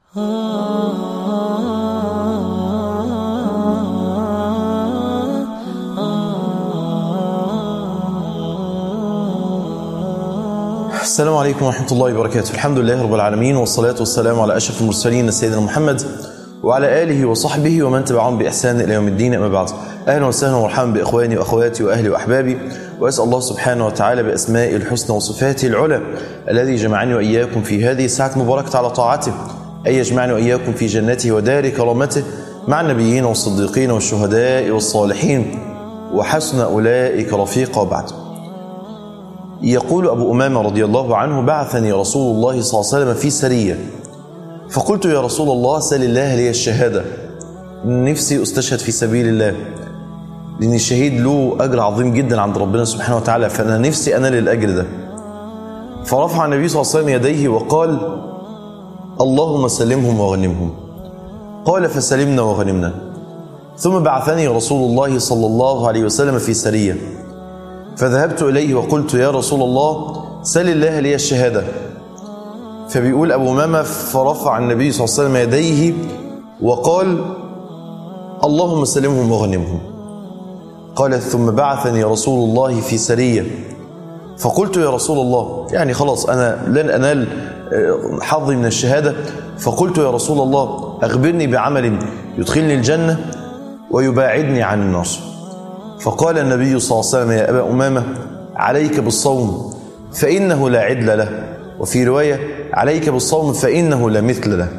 السلام عليكم ورحمة الله وبركاته الحمد لله رب العالمين والصلاة والسلام على أشرف المرسلين سيدنا محمد وعلى آله وصحبه ومن تبعهم بإحسان إلى يوم الدين أما بعد أهلا وسهلا ومرحبا بإخواني وأخواتي وأهلي وأحبابي وأسأل الله سبحانه وتعالى بأسمائه الحسنى وصفاته العلى الذي جمعني وإياكم في هذه الساعة المباركة على طاعته أن يجمعني وإياكم في جنته ودار كرامته مع النبيين والصديقين والشهداء والصالحين وحسن أولئك رفيقا بعد يقول أبو أمامة رضي الله عنه بعثني رسول الله صلى الله عليه وسلم في سرية فقلت يا رسول الله سل الله لي الشهادة نفسي أستشهد في سبيل الله لأن الشهيد له أجر عظيم جدا عند ربنا سبحانه وتعالى فأنا نفسي أنا للأجر ده فرفع النبي صلى الله عليه وسلم يديه وقال اللهم سلمهم وغنمهم قال فسلمنا وغنمنا ثم بعثني رسول الله صلى الله عليه وسلم في سريه فذهبت إليه وقلت يا رسول الله سل الله لي الشهادة فبيقول أبو ماما فرفع النبي صلى الله عليه وسلم يديه وقال اللهم سلمهم وغنمهم قال ثم بعثني رسول الله في سرية فقلت يا رسول الله يعني خلاص أنا لن أنال حظي من الشهادة فقلت يا رسول الله أخبرني بعمل يدخلني الجنة ويباعدني عن النار فقال النبي صلى الله عليه وسلم يا أبا أمامة عليك بالصوم فإنه لا عدل له وفي رواية عليك بالصوم فإنه لا مثل له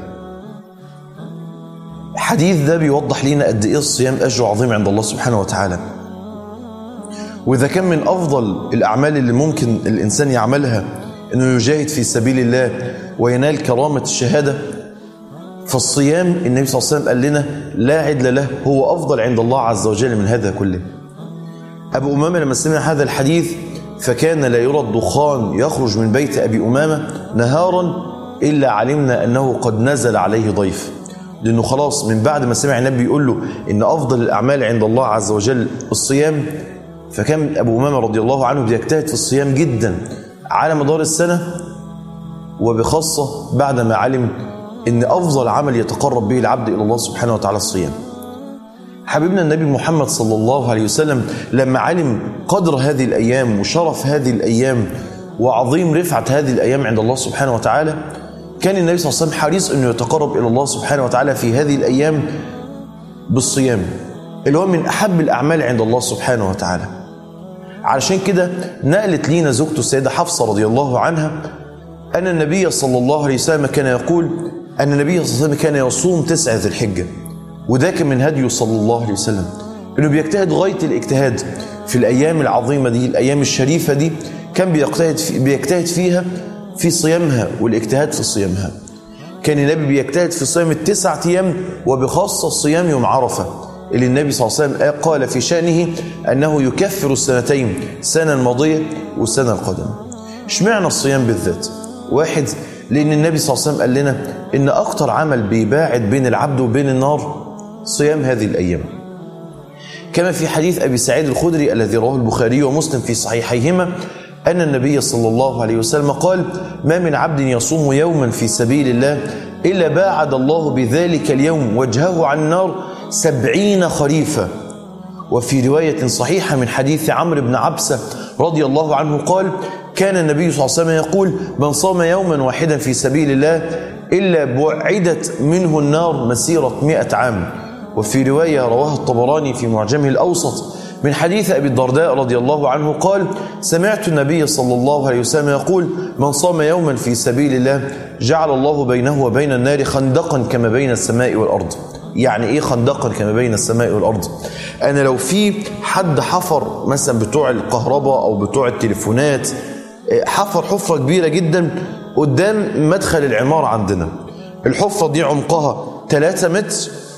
الحديث ده بيوضح لنا قد إيه الصيام أجر عظيم عند الله سبحانه وتعالى وإذا كان من أفضل الأعمال اللي ممكن الإنسان يعملها أنه يجاهد في سبيل الله وينال كرامة الشهادة فالصيام النبي صلى الله عليه وسلم قال لنا لا عدل له هو أفضل عند الله عز وجل من هذا كله أبو أمامة لما سمع هذا الحديث فكان لا يرى الدخان يخرج من بيت أبي أمامة نهارا إلا علمنا أنه قد نزل عليه ضيف لأنه خلاص من بعد ما سمع النبي يقول له إن أفضل الأعمال عند الله عز وجل الصيام فكان أبو أمامة رضي الله عنه بيجتهد في الصيام جدا على مدار السنة وبخاصة بعد ما علم إن أفضل عمل يتقرب به العبد إلى الله سبحانه وتعالى الصيام حبيبنا النبي محمد صلى الله عليه وسلم لما علم قدر هذه الأيام وشرف هذه الأيام وعظيم رفعة هذه الأيام عند الله سبحانه وتعالى كان النبي صلى الله عليه وسلم حريص أنه يتقرب إلى الله سبحانه وتعالى في هذه الأيام بالصيام اللي هو من أحب الأعمال عند الله سبحانه وتعالى علشان كده نقلت لينا زوجته السيدة حفصة رضي الله عنها أن النبي صلى الله عليه وسلم كان يقول أن النبي صلى الله عليه وسلم كان يصوم تسعة ذي الحجة وده كان من هديه صلى الله عليه وسلم انه بيجتهد غايه الاجتهاد في الايام العظيمه دي الايام الشريفه دي كان بيجتهد في بيجتهد فيها في صيامها والاجتهاد في صيامها كان النبي بيجتهد في صيام التسعة ايام وبخاصه صيام يوم عرفه اللي النبي صلى الله عليه وسلم قال في شانه انه يكفر السنتين السنه الماضيه والسنه القادمه اشمعنى الصيام بالذات واحد لان النبي صلى الله عليه وسلم قال لنا ان اكتر عمل بيباعد بين العبد وبين النار صيام هذه الأيام كما في حديث أبي سعيد الخدري الذي رواه البخاري ومسلم في صحيحيهما أن النبي صلى الله عليه وسلم قال ما من عبد يصوم يوما في سبيل الله إلا باعد الله بذلك اليوم وجهه عن النار سبعين خريفا وفي رواية صحيحة من حديث عمرو بن عبسة رضي الله عنه قال كان النبي صلى الله عليه وسلم يقول من صام يوما واحدا في سبيل الله إلا بعدت منه النار مسيرة مئة عام وفي رواية رواها الطبراني في معجمه الأوسط من حديث أبي الدرداء رضي الله عنه قال سمعت النبي صلى الله عليه وسلم يقول من صام يوما في سبيل الله جعل الله بينه وبين النار خندقا كما بين السماء والأرض يعني ايه خندقا كما بين السماء والارض انا لو في حد حفر مثلا بتوع الكهرباء او بتوع التليفونات حفر حفره كبيره جدا قدام مدخل العماره عندنا الحفره دي عمقها 3 متر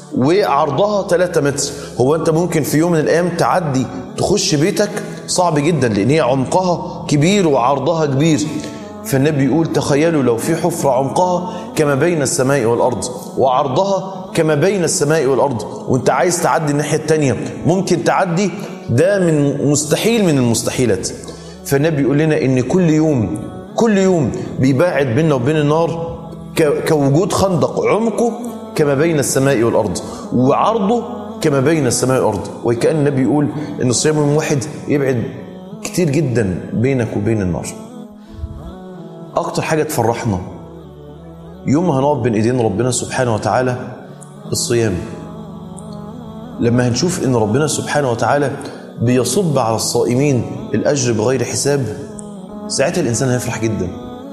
وعرضها 3 متر هو انت ممكن في يوم من الايام تعدي تخش بيتك صعب جدا لان هي عمقها كبير وعرضها كبير فالنبي يقول تخيلوا لو في حفرة عمقها كما بين السماء والأرض وعرضها كما بين السماء والأرض وانت عايز تعدي الناحية التانية ممكن تعدي ده من مستحيل من المستحيلات فالنبي يقول لنا ان كل يوم كل يوم بيباعد بيننا وبين النار ك- كوجود خندق عمقه كما بين السماء والأرض وعرضه كما بين السماء والأرض وكأن النبي يقول إن الصيام يوم واحد يبعد كتير جدا بينك وبين النار أكتر حاجة تفرحنا يوم ما هنقف بين إيدين ربنا سبحانه وتعالى الصيام لما هنشوف إن ربنا سبحانه وتعالى بيصب على الصائمين الأجر بغير حساب ساعتها الإنسان هيفرح جدا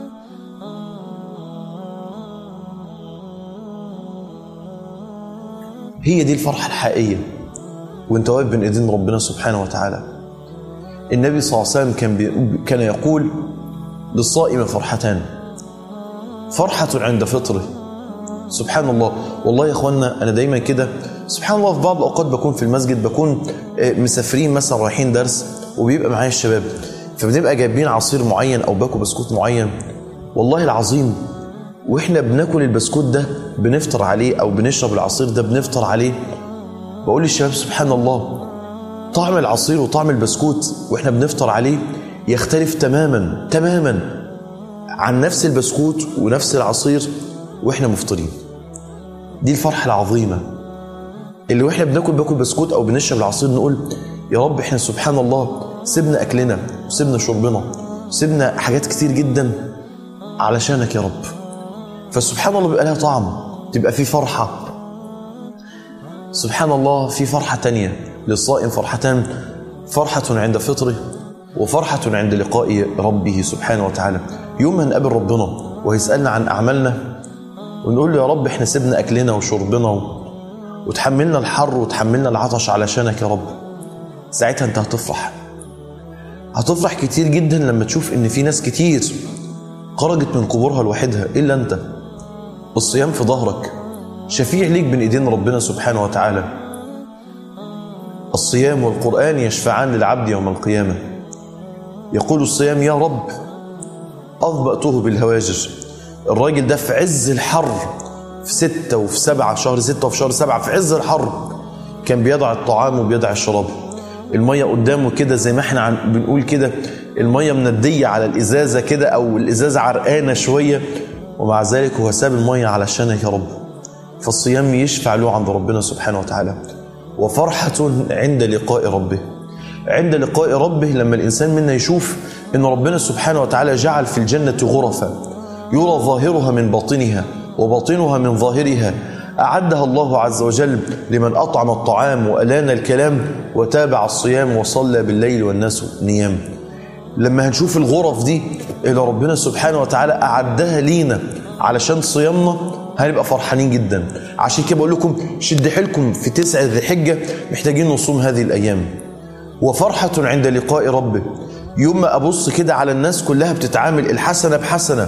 هي دي الفرحة الحقيقية وانت واقف بين ايدين ربنا سبحانه وتعالى النبي صلى الله عليه وسلم كان بي... كان يقول للصائم فرحتان فرحة عند فطره سبحان الله والله يا اخوانا انا دايما كده سبحان الله في بعض الاوقات بكون في المسجد بكون آه، مسافرين مثلا رايحين درس وبيبقى معايا الشباب فبنبقى جايبين عصير معين او باكو بسكوت معين والله العظيم واحنا بناكل البسكوت ده بنفطر عليه او بنشرب العصير ده بنفطر عليه بقول للشباب سبحان الله طعم العصير وطعم البسكوت واحنا بنفطر عليه يختلف تماما تماما عن نفس البسكوت ونفس العصير واحنا مفطرين دي الفرحة العظيمة اللي واحنا بناكل باكل بسكوت او بنشرب العصير نقول يا رب احنا سبحان الله سيبنا اكلنا وسيبنا شربنا وسيبنا حاجات كتير جدا علشانك يا رب فسبحان الله بيبقى لها طعم تبقى في فرحة سبحان الله في فرحة تانية للصائم فرحتان فرحة عند فطره وفرحة عند لقاء ربه سبحانه وتعالى يوم ما نقابل ربنا ويسألنا عن أعمالنا ونقول له يا رب احنا سيبنا أكلنا وشربنا و... وتحملنا الحر وتحملنا العطش علشانك يا رب ساعتها انت هتفرح هتفرح كتير جدا لما تشوف ان في ناس كتير خرجت من قبورها لوحدها الا انت الصيام في ظهرك شفيع ليك بين ايدين ربنا سبحانه وتعالى الصيام والقران يشفعان للعبد يوم القيامه يقول الصيام يا رب اضبأته بالهواجر الراجل ده في عز الحر في ستة وفي سبعة شهر ستة وفي شهر سبعة في عز الحر كان بيضع الطعام وبيضع الشراب المية قدامه كده زي ما احنا عن بنقول كده المية مندية على الإزازة كده أو الإزازة عرقانة شوية ومع ذلك هو ساب المية علشانك يا رب فالصيام يشفع له عند ربنا سبحانه وتعالى وفرحة عند لقاء ربه عند لقاء ربه لما الإنسان منا يشوف إن ربنا سبحانه وتعالى جعل في الجنة غرفا يرى ظاهرها من باطنها وباطنها من ظاهرها أعدها الله عز وجل لمن أطعم الطعام وألان الكلام وتابع الصيام وصلى بالليل والناس نيام لما هنشوف الغرف دي اللي ربنا سبحانه وتعالى أعدها لينا علشان صيامنا هنبقى فرحانين جدا عشان كده بقول لكم شد حيلكم في تسع ذي حجة محتاجين نصوم هذه الأيام وفرحة عند لقاء ربه يوم ما أبص كده على الناس كلها بتتعامل الحسنة بحسنة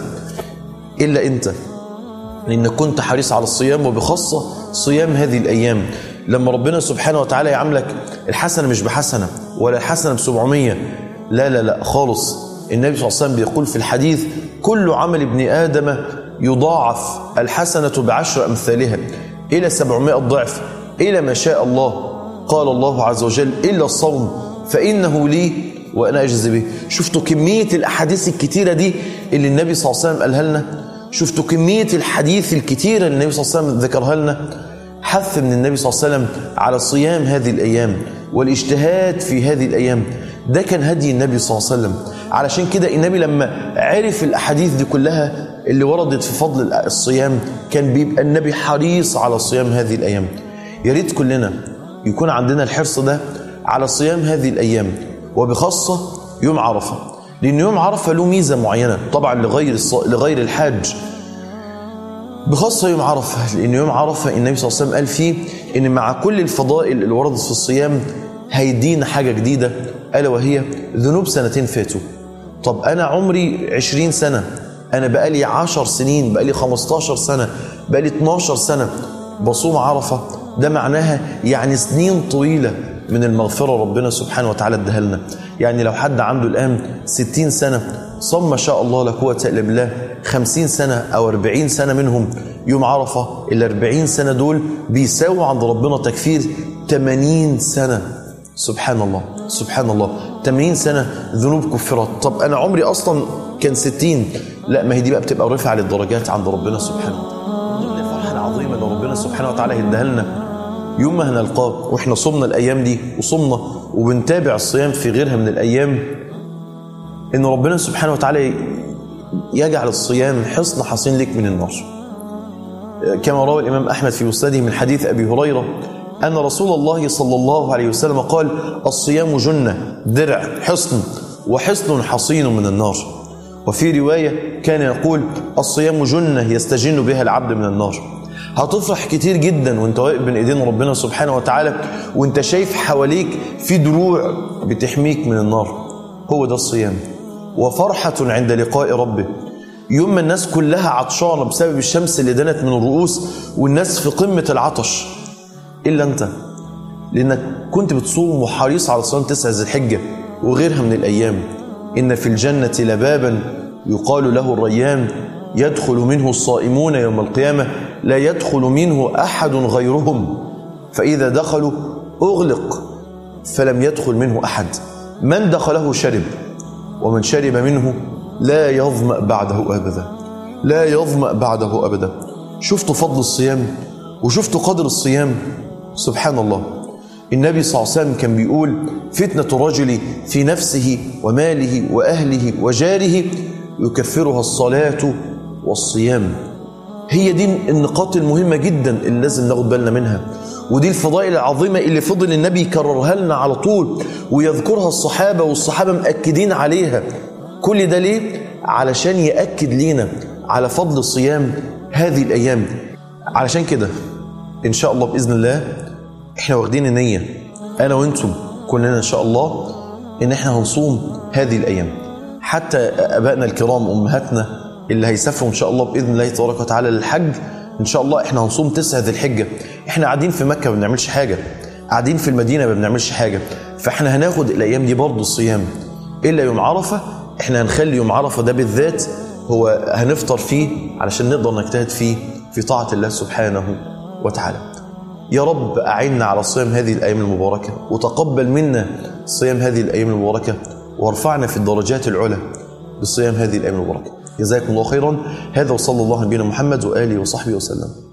إلا أنت لأنك كنت حريص على الصيام وبخاصة صيام هذه الأيام لما ربنا سبحانه وتعالى يعاملك الحسنة مش بحسنة ولا الحسنة بسبعمية لا لا لا خالص النبي صلى الله عليه وسلم بيقول في الحديث كل عمل ابن آدم يضاعف الحسنة بعشر أمثالها إلى سبعمائة ضعف إلى ما شاء الله قال الله عز وجل إلا الصوم فإنه لي وأنا أجزي به شفتوا كمية الأحاديث الكتيرة دي اللي النبي صلى الله عليه وسلم قالها لنا شفتوا كمية الحديث الكتيرة اللي النبي صلى الله عليه وسلم ذكرها لنا حث من النبي صلى الله عليه وسلم على صيام هذه الأيام والاجتهاد في هذه الأيام ده كان هدي النبي صلى الله عليه وسلم علشان كده النبي لما عرف الأحاديث دي كلها اللي وردت في فضل الصيام كان بيبقى النبي حريص على صيام هذه الأيام يا ريت كلنا يكون عندنا الحرص ده على صيام هذه الأيام وبخاصة يوم عرفة لأن يوم عرفة له ميزة معينة طبعا لغير الص... لغير الحاج بخاصة يوم عرفة لأن يوم عرفة النبي صلى الله عليه وسلم قال فيه إن مع كل الفضائل اللي وردت في الصيام هيدينا حاجة جديدة ألا وهي ذنوب سنتين فاتوا طب أنا عمري عشرين سنة أنا بقالي عشر سنين بقالي خمستاشر سنة بقالي اتناشر سنة بصوم عرفة ده معناها يعني سنين طويلة من المغفرة ربنا سبحانه وتعالى اداها لنا يعني لو حد عنده الآن ستين سنة صم ما شاء الله لا قوة إلا بالله خمسين سنة أو أربعين سنة منهم يوم عرفة الأربعين سنة دول بيساووا عند ربنا تكفير تمانين سنة سبحان الله سبحان الله 80 سنة ذنوب كفرت طب أنا عمري أصلا كان 60 لا ما هي دي بقى بتبقى رفع للدرجات عند ربنا سبحانه وتعالى من الفرحه العظيمه اللي ربنا سبحانه وتعالى هيديها لنا يوم ما هنلقاك واحنا صمنا الايام دي وصمنا وبنتابع الصيام في غيرها من الايام ان ربنا سبحانه وتعالى يجعل الصيام حصن حصين لك من النار كما روى الامام احمد في مسنده من حديث ابي هريره ان رسول الله صلى الله عليه وسلم قال الصيام جنه درع حصن وحصن حصين من النار وفي روايه كان يقول الصيام جنه يستجن بها العبد من النار هتفرح كتير جدا وانت واقف بين ايدين ربنا سبحانه وتعالى وانت شايف حواليك في دروع بتحميك من النار هو ده الصيام وفرحة عند لقاء ربه يوم ما الناس كلها عطشانة بسبب الشمس اللي دنت من الرؤوس والناس في قمة العطش إلا أنت لأنك كنت بتصوم وحريص على صيام تسع ذي الحجة وغيرها من الأيام إن في الجنة لبابا يقال له الريان يدخل منه الصائمون يوم القيامة لا يدخل منه أحد غيرهم فإذا دخلوا أغلق فلم يدخل منه أحد من دخله شرب ومن شرب منه لا يظمأ بعده أبدا لا يظمأ بعده أبدا شفتوا فضل الصيام وشفتوا قدر الصيام سبحان الله النبي صلى الله عليه وسلم كان بيقول فتنة الرجل في نفسه وماله وأهله وجاره يكفرها الصلاة والصيام هي دي النقاط المهمة جدا اللي لازم ناخد بالنا منها ودي الفضائل العظيمة اللي فضل النبي يكررها لنا على طول ويذكرها الصحابة والصحابة مأكدين عليها كل ده ليه؟ علشان يأكد لينا على فضل صيام هذه الأيام علشان كده إن شاء الله بإذن الله إحنا واخدين النية أنا وإنتم كلنا إن شاء الله إن إحنا هنصوم هذه الأيام حتى أبائنا الكرام أمهاتنا اللي هيسافروا إن شاء الله بإذن الله تبارك وتعالى للحج ان شاء الله احنا هنصوم تسعة ذي الحجة احنا قاعدين في مكة ما بنعملش حاجة قاعدين في المدينة ما بنعملش حاجة فاحنا هناخد الايام دي برضه الصيام الا يوم عرفة احنا هنخلي يوم عرفة ده بالذات هو هنفطر فيه علشان نقدر نجتهد فيه في طاعة الله سبحانه وتعالى يا رب أعنا على صيام هذه الأيام المباركة وتقبل منا صيام هذه الأيام المباركة وارفعنا في الدرجات العلى بصيام هذه الأيام المباركة جزاكم الله خيرا هذا وصلى الله على نبينا محمد وآله وصحبه وسلم